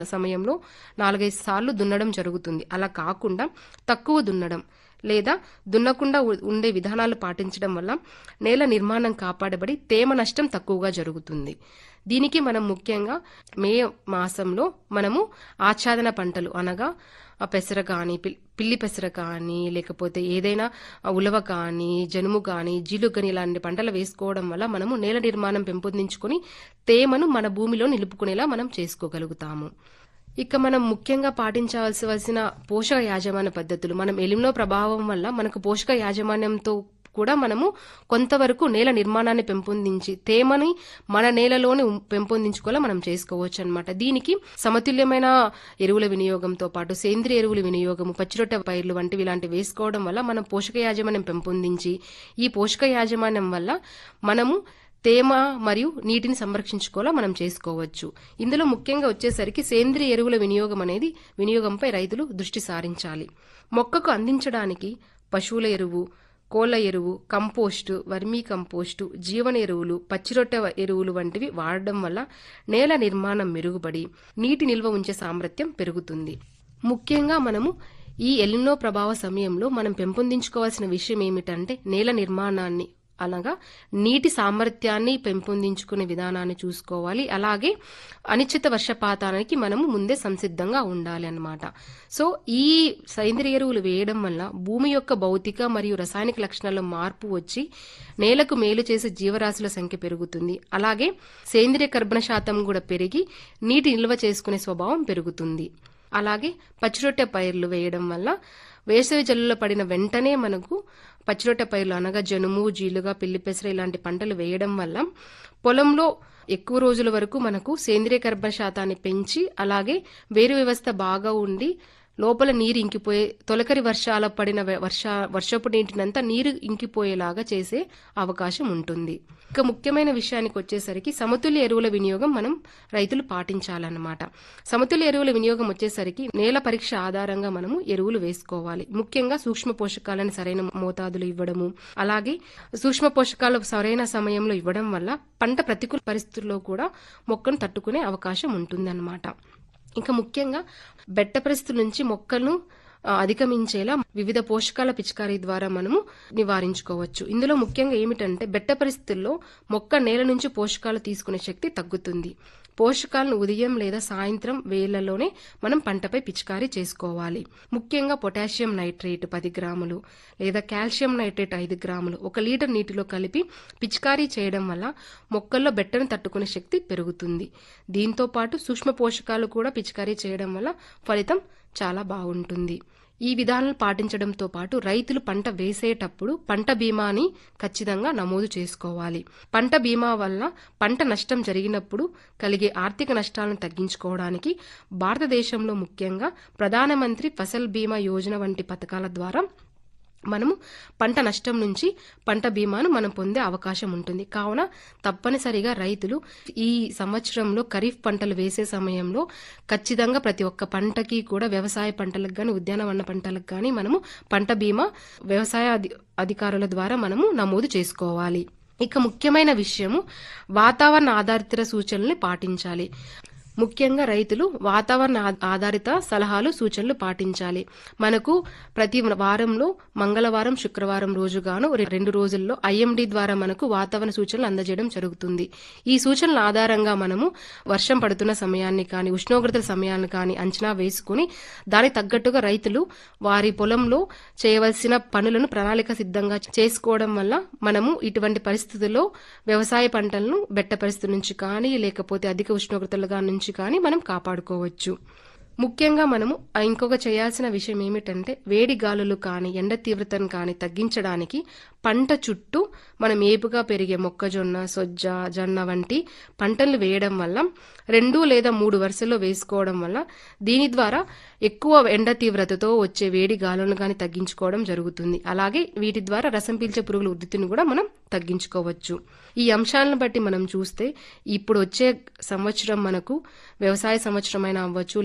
సమయంలో నాలుగైదు సార్లు దున్నడం జరుగుతుంది అలా కాకుండా తక్కువ దున్నడం లేదా దున్నకుండా ఉ- ఉండే విధానాలు పాటించడం వల్ల నేల నిర్మాణం కాపాడబడి తేమ నష్టం తక్కువగా జరుగుతుంది దీనికి మనం ముఖ్యంగా మే మాసంలో మనము ఆచ్ఛాదన పంటలు అనగా ఆ పెసర కానీ పిల్- పిల్లి పెసర కానీ లేకపోతే ఏదైనా ఆ ఉలవ కానీ జనుము కానీ జీలుగని ఇలాంటి పంటలు వేసుకోవడం వల్ల మనము నేల నిర్మాణం పెంపొందించుకొని తేమను మన భూమిలో నిలుపుకునేలా మనం చేసుకోగలుగుతాము ఇక మనం ముఖ్యంగా పాటించవలసిన పోషక యాజమాన్య పద్ధతులు మనం ఎలిమినో ప్రభావం వల్ల మనకు పోషక యాజమాన్యంతో కూడా మనము కొంతవరకు నేల నిర్మాణాన్ని పెంపొందించి తేమని మన నేలలోనే ఉం- పెంపొందించుకోవాలా మనం చేసుకోవచ్చు అనమాట దీనికి సమతుల్యమైన ఎరువుల వినియోగంతో పాటు సేంద్రియ ఎరువుల వినియోగము పచ్చిరొట్టె పైర్లు వంటివి ఇలాంటివి వేసుకోవడం వల్ల మనం పోషక యాజమాన్యం పెంపొందించి ఈ పోషక యాజమాన్యం వల్ల మనము తేమ మరియు నీటిని సంరక్షించుకోవాలా మనం చేసుకోవచ్చు ఇందులో ముఖ్యంగా వచ్చేసరికి సేంద్రియ ఎరువుల వినియోగం అనేది వినియోగంపై రైతులు దృష్టి సారించాలి మొక్కకు అందించడానికి పశువుల ఎరువు కోళ్ల ఎరువు కంపోస్టు వర్మీ కంపోస్టు జీవన ఎరువులు పచ్చిరొట్టె ఎరువులు వంటివి వాడడం వల్ల నేల నిర్మాణం మెరుగుపడి నీటి నిల్వ ఉంచే సామర్థ్యం పెరుగుతుంది ముఖ్యంగా మనము ఈ ఎలినో ప్రభావ సమయంలో మనం పెంపొందించుకోవాల్సిన విషయం ఏమిటంటే నేల నిర్మాణాన్ని అనగా నీటి సామర్థ్యాన్ని పెంపొందించుకునే విధానాన్ని చూసుకోవాలి అలాగే అనిశ్చిత వర్షపాతానికి మనము ముందే సంసిద్ధంగా ఉండాలి అన్నమాట సో ఈ సేంద్రియ ఎరువులు వేయడం వల్ల భూమి యొక్క భౌతిక మరియు రసాయనిక లక్షణాల్లో మార్పు వచ్చి నేలకు మేలు చేసే జీవరాశుల సంఖ్య పెరుగుతుంది అలాగే సేంద్రియ కర్బన శాతం కూడా పెరిగి నీటి నిల్వ చేసుకునే స్వభావం పెరుగుతుంది అలాగే పచ్చిరొట్టె పైర్లు వేయడం వల్ల వేసవి జల్లులో పడిన వెంటనే మనకు పచ్చిరొట్టె పైర్లు అనగా జనుము జీలుగా పిల్లి పెసర ఇలాంటి పంటలు వేయడం వల్ల పొలంలో ఎక్కువ రోజుల వరకు మనకు సేంద్రియ కర్బన శాతాన్ని పెంచి అలాగే వేరు వ్యవస్థ బాగా ఉండి లోపల నీరు ఇంకిపోయే తొలకరి వర్షాల పడిన వె- వర్ష వర్షపు నీటినంతా నీరు ఇంకిపోయేలాగా చేసే అవకాశం ఉంటుంది ఇక ముఖ్యమైన విషయానికి వచ్చేసరికి సమతుల్య ఎరువుల వినియోగం మనం రైతులు పాటించాలన్నమాట సమతుల్య ఎరువుల వినియోగం వచ్చేసరికి నేల పరీక్ష ఆధారంగా మనము ఎరువులు వేసుకోవాలి ముఖ్యంగా సూక్ష్మ పోషకాలను సరైన మోతాదులు ఇవ్వడము అలాగే సూక్ష్మ పోషకాలు సరైన సమయంలో ఇవ్వడం వల్ల పంట ప్రతికూల పరిస్థితుల్లో కూడా మొక్కను తట్టుకునే అవకాశం ఉంటుందన్నమాట ఇంకా ముఖ్యంగా బెట్ట పరిస్థితుల నుంచి మొక్కలను ఆ, అధిగమించేలా వివిధ పోషకాల పిచికారీ ద్వారా మనము నివారించుకోవచ్చు ఇందులో ముఖ్యంగా ఏమిటంటే బెట్ట పరిస్థితుల్లో మొక్క నేల నుంచి పోషకాలు తీసుకునే శక్తి తగ్గుతుంది పోషకాలను ఉదయం లేదా సాయంత్రం వేళ్లలోనే మనం పంటపై పిచికారీ చేసుకోవాలి ముఖ్యంగా పొటాషియం నైట్రేట్ పది గ్రాములు లేదా కాల్షియం నైట్రేట్ ఐదు గ్రాములు ఒక లీటర్ నీటిలో కలిపి పిచికారీ చేయడం వల్ల మొక్కల్లో బెట్టను తట్టుకునే శక్తి పెరుగుతుంది దీంతో పాటు సూక్ష్మ పోషకాలు కూడా పిచికారీ చేయడం వల్ల ఫలితం చాలా బాగుంటుంది ఈ విధానాలు పాటించడంతో పాటు రైతులు పంట వేసేటప్పుడు పంట బీమాని ఖచ్చితంగా నమోదు చేసుకోవాలి పంట బీమా వల్ల పంట నష్టం జరిగినప్పుడు కలిగే ఆర్థిక నష్టాలను తగ్గించుకోవడానికి భారతదేశంలో ముఖ్యంగా ప్రధానమంత్రి ఫసల్ బీమా యోజన వంటి పథకాల ద్వారా మనము పంట నష్టం నుంచి పంట బీమాను మనం పొందే అవకాశం ఉంటుంది కావున తప్పనిసరిగా రైతులు ఈ సంవత్సరంలో ఖరీఫ్ పంటలు వేసే సమయంలో ఖచ్చితంగా ప్రతి ఒక్క పంటకి కూడా వ్యవసాయ పంటలకు కానీ ఉద్యానవన పంటలకు కానీ మనము పంట బీమా వ్యవసాయ అధి- అధికారుల ద్వారా మనము నమోదు చేసుకోవాలి ఇక ముఖ్యమైన విషయము వాతావరణ ఆధారిత సూచనల్ని పాటించాలి ముఖ్యంగా రైతులు వాతావరణ ఆ- ఆధారిత సలహాలు సూచనలు పాటించాలి మనకు ప్రతి వారంలో మంగళవారం శుక్రవారం రోజుగాను రె- రెండు రోజుల్లో ఐఎండి ద్వారా మనకు వాతావరణ సూచనలు అందజేయడం జరుగుతుంది ఈ సూచనల ఆధారంగా మనము వర్షం పడుతున్న సమయాన్ని కానీ ఉష్ణోగ్రతల సమయాన్ని కానీ అంచనా వేసుకుని దానికి తగ్గట్టుగా రైతులు వారి పొలంలో చేయవలసిన పనులను ప్రణాళిక సిద్ధంగా చేసుకోవడం వల్ల మనము ఇటువంటి పరిస్థితుల్లో వ్యవసాయ పంటలను బెట్ట పరిస్థితుల నుంచి కానీ లేకపోతే అధిక ఉష్ణోగ్రతలుగా నుంచి కానీ మనం కాపాడుకోవచ్చు ముఖ్యంగా మనము ఆ ఇంకొక చేయాల్సిన విషయం ఏమిటంటే వేడి గాలులు కానీ ఎండ తీవ్రతను కానీ తగ్గించడానికి పంట చుట్టూ మనం ఏపుగా పెరిగే మొక్కజొన్న సొజ్జ జొన్న వంటి పంటలు వేయడం వల్ల రెండు లేదా మూడు వరుసల్లో వేసుకోవడం వల్ల దీని ద్వారా ఎక్కువ ఎండ తీవ్రతతో వచ్చే వేడి గాలులను కానీ తగ్గించుకోవడం జరుగుతుంది అలాగే వీటి ద్వారా రసం పీల్చే పురుగుల ఉద్ధృతిని కూడా మనం తగ్గించుకోవచ్చు ఈ అంశాలను బట్టి మనం చూస్తే ఇప్పుడు వచ్చే సంవత్సరం మనకు వ్యవసాయ సంవత్సరం అయినా అవ్వచ్చు లేకపోతే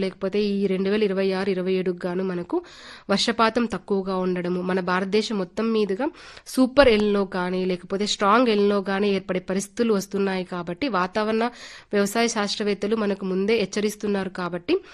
ఈ రెండు వేల ఇరవై ఆరు ఇరవై ఏడుకు గాను మనకు వర్షపాతం తక్కువగా ఉండడము మన భారతదేశం మొత్తం మీదుగా సూపర్ ఎల్నో కానీ లేకపోతే స్ట్రాంగ్ ఎల్నో కానీ ఏర్పడే పరిస్థితులు వస్తున్నాయి కాబట్టి వాతావరణ వ్యవసాయ శాస్త్రవేత్తలు మనకు ముందే హెచ్చరిస్తున్నారు కాబట్టి